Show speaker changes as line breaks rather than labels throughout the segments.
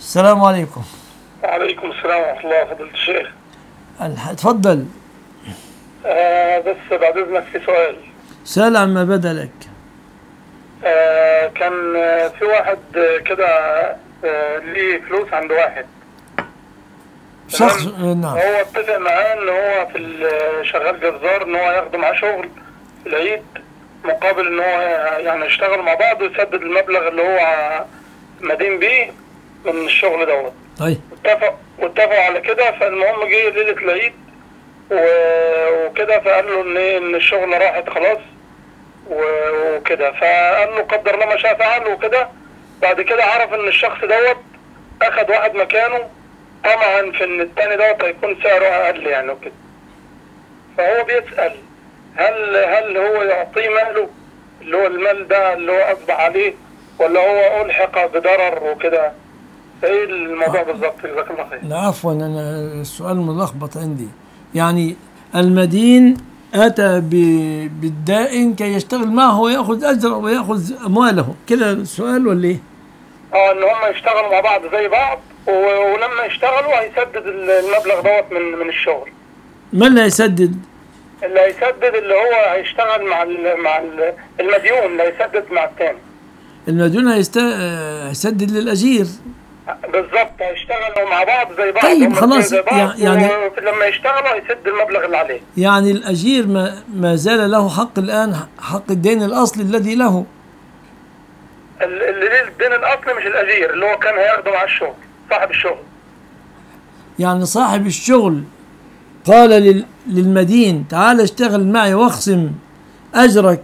السلام عليكم
وعليكم السلام ورحمة الله فضيلة الشيخ
الح- اتفضل
آه بس بعد إذنك في سؤال
سأل عما بدا لك
آه كان آه، في واحد آه، كده آه ليه فلوس عند واحد
شخص آه، نعم
هو اتفق معاه ان هو في ال- شغال جزار ان هو ياخده معاه شغل في العيد مقابل ان هو يعني يشتغل مع بعض ويسدد المبلغ اللي هو مدين بيه من الشغل دوت
طيب
اتفق واتفقوا على كده فالمهم جه ليلة العيد و- وكده فقال له ان ايه ان الشغل راحت خلاص و- وكده فقال له قدر الله ما شاء فعل وكده بعد كده عرف ان الشخص دوت اخد واحد مكانه طمعا في ان التاني دوت هيكون سعره اقل يعني وكده فهو بيسأل هل هل هو يعطيه ماله اللي هو المال ده اللي هو اصبح عليه ولا هو الحق بضرر وكده ايه الموضوع بالظبط جزاك الله خير
لا عفوا انا السؤال ملخبط عندي يعني المدين اتى ب- بالدائن كي يشتغل معه وياخذ اجره وياخذ امواله كده السؤال ولا ايه؟
اه ان هم يشتغلوا مع بعض زي بعض و- ولما يشتغلوا هيسدد ال- المبلغ دوت من من الشغل
من اللي هيسدد؟
اللي هيسدد اللي هو هيشتغل مع ال مع ال المديون اللي هيسدد مع التاني
المديون هيست... آه، هيسدد للاجير
بالظبط هيشتغلوا مع بعض زي بعض
طيب،
هم
خلاص،
زي بعض
يعني-
لما يشتغلوا هيسد المبلغ اللي عليه
يعني الاجير ما, ما زال له حق الان حق الدين الاصلي الذي له
ال- اللي ليه الدين الاصلي مش الاجير اللي هو كان هياخده مع الشغل صاحب الشغل
يعني صاحب الشغل قال لل... للمدين تعال اشتغل معي واخصم اجرك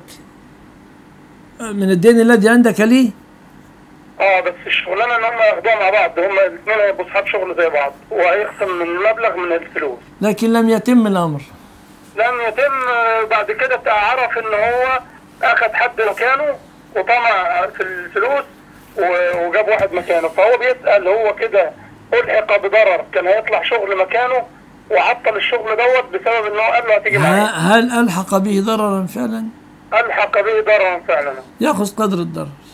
من الدين الذي عندك لي
اه بس الشغلانه ان هم ياخدوها مع بعض هم الاثنين هيبقوا اصحاب شغل زي بعض وهيخصم من المبلغ من الفلوس
لكن لم يتم الامر
لم يتم آه، بعد كده عرف ان هو اخد حد مكانه وطمع في الفلوس و- وجاب واحد مكانه فهو بيسأل هو كده ألحق بضرر كان هيطلع شغل مكانه وعطل الشغل دوت بسبب ان هو قال له هتيجي
ه-
معايا
هل الحق به ضررا فعلا
ألحق به ضررا فعلا
ياخذ قدر الضرر